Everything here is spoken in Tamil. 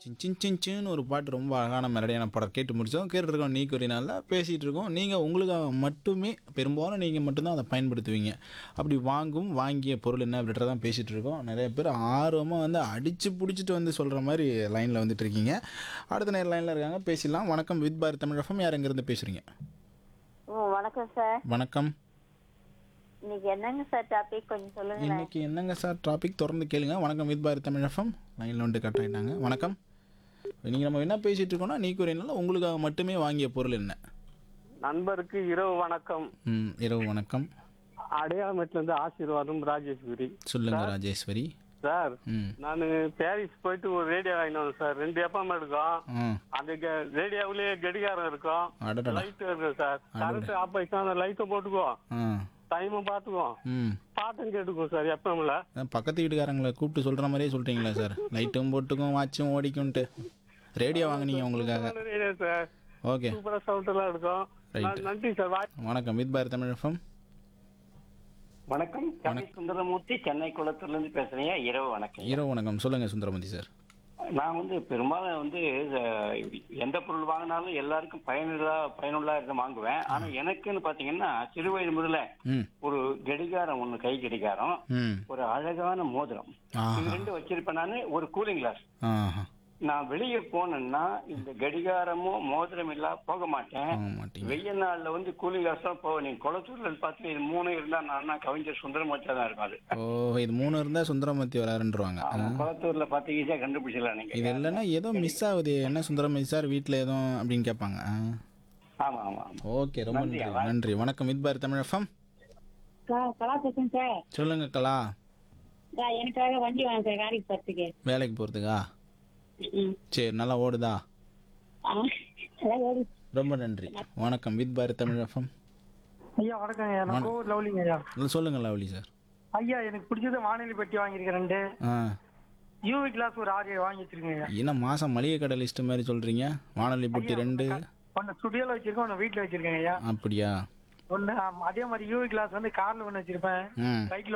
சின் சின் சின் சின்னு ஒரு பாட்டு ரொம்ப அழகான மெலடியான பாடம் கேட்டு முடித்தோம் கேட்டுருக்கோம் நீ ஒரு நாளில் பேசிகிட்டு இருக்கோம் நீங்கள் உங்களுக்காக மட்டுமே பெரும்பாலும் நீங்கள் மட்டும்தான் அதை பயன்படுத்துவீங்க அப்படி வாங்கும் வாங்கிய பொருள் என்ன அப்படின்றத தான் பேசிகிட்டு இருக்கோம் நிறைய பேர் ஆர்வமாக வந்து அடித்து பிடிச்சிட்டு வந்து சொல்கிற மாதிரி லைனில் வந்துட்டு இருக்கீங்க அடுத்த நேரம் லைனில் இருக்காங்க பேசிடலாம் வணக்கம் வித் பாரத் தமிழகம் யார் எங்கேருந்து பேசுகிறீங்க ஓ வணக்கம் சார் வணக்கம் இன்னைக்கு என்னங்க சார் டாபிக் கொஞ்சம் சொல்லுங்களேன் இன்னைக்கு என்னங்க சார் டாபிக் தொடர்ந்து கேளுங்க வணக்கம் வித் பாரத் தமிழகம் லைனில் வந்துட்டு கட் ஆகிட்டாங்க வணக்கம் நீங்கள் நம்ம என்ன பேசிகிட்டு இருக்கோம்னா நீ கூறினால உங்களுக்காக மட்டுமே வாங்கிய பொருள் என்ன நண்பருக்கு இரவு வணக்கம் ம் இரவு வணக்கம் அடையாளமேட்ல இருந்து ஆசீர்வாதம் ராஜேஸ்வரி சொல்லுங்க ராஜேஸ்வரி சார் ம் நான் பாரிஸ் போயிட்டு ஒரு ரேடியோ வாங்கிட்டு வந்தேன் சார் ரெண்டு எப்பம் எடுக்கும் ஆ அந்த கெ- ரேடியோவிலேயே கடிகாரம் இருக்கும் அடடடா லைட் இருக்கும் சார் கரண்ட் ஆஃப் ஆயிடுச்சுன்னா அந்த லைட்டை போட்டுக்குவோம் ஆ டைமும் பார்த்துக்குவோம் ம் பாட்டும் கேட்டுக்குவோம் சார் எப்பம்ல அதான் பக்கத்து வீட்டுக்காரங்களை கூப்பிட்டு சொல்கிற மாதிரியே சொல்கிறீங்களா சார் லைட்டும் போட்டுக்கும் வாட்சும் ஓடிக்கும்ட்டு ரேடியோ வாங்குனீங்க உங்களுக்காக ரேடியோ சார் ஓகே சூப்பரா சவுண்ட் எல்லாம் இருக்கும் Right. ந- நன்றி சார் வா வணக்கம் வித் பாரத் தமிழகம் வணக்கம் கவி சுந்தரமூர்த்தி சென்னை குளத்தூர்ல இருந்து பேசுறேன் இரவு வணக்கம் இரவு வணக்கம் சொல்லுங்கள் சுந்தரமதி சார் நான் வந்து பெரும்பாலும் வந்து அஹ், எந்த பொருள் வாங்கினாலும் எல்லாருக்கும் பயனுள்ளா பயனுள்ளா இருந்து வாங்குவேன் ஆனா எனக்குன்னு பாத்தீங்கன்னா சிறு வயது முதல்ல ம் ஒரு கடிகாரம் ஒண்ணு கை கடிகாரம் ம் ஒரு அழகான மோதிரம் ஆஹா இது ரெண்டு வச்சிருப்பேன் நானு ஒரு கூலிங் கிளாஸ் ஆஹா நான் வெளியே போனேன்னா இந்த கடிகாரமும் மோதிரம் இல்லா போக மாட்டேன் ஆக மாட்டீங்க வெய்ய நாள்ல வந்து கூலிங் கிளாஸ் தான் போவேன் நீங்க குளத்தூர்ல பார்த்து இது மூணு இருந்தா நான் கவிஞர் சுந்தரமூர்த்தியா தான் இருக்கும் அது ஓ இது மூணு இருந்தால் சுந்தரமூர்த்தி வராருன்றவாங்க ஆமா, குளத்தூர்ல பார்த்து ஈஸியா கண்டுபிடிச்சிடலாம் நீங்க இது இல்லைன்னா ஏதோ மிஸ் ஆகுது என்ன சுந்தரமதி சார் வீட்டில் எதுவும் அப்படின்னு கேட்பாங்க ஆ ஆமா ஆமா ஆமா ஓகே ரொம்ப நன்றி நன்றி வணக்கம் வித் பாரத் தமிழகம் கலா பேசுங்க சார் சொல்லுங்க கலா சார் எனக்காக வண்டி வாங்க சார் காரிக்கு போறதுக்கு வேலைக்கு போகிறதுக்கா ம். சரி நல்லா ஓடுதா ஆ, நல்லா ஓடி ரொம்ப நன்றி வணக்கம் வித் பாரத் தமிழகம் ஐயா வணக்கம் ஐயா நான் கோவூர் லவ்லிங்க ஐயா சொல்லுங்க லவ்லி சார் ஐயா எனக்கு பிடிச்சது வானிலை பெட்டி வாங்கியிருக்கேன் ரெண்டு ஆ யூவி கிளாஸ் ஒரு ஆறு வாங்கி வச்சிருக்கேன் ஐயா என்ன மாதம் மளிகை கடை லிஸ்ட்டு மாதிரி சொல்கிறீங்க வானொலி புட்டி ரெண்டு ஒன்று ஸ்டுடியோல வச்சிருக்கேன் ஒன்று வீட்டில் வச்சிருக்கேன் ஐயா அப்படியா ஒன்று அதே மாதிரி யூவி கிளாஸ் வந்து கார்ல ஒன்று வச்சிருப்பேன் ம் பைக்ல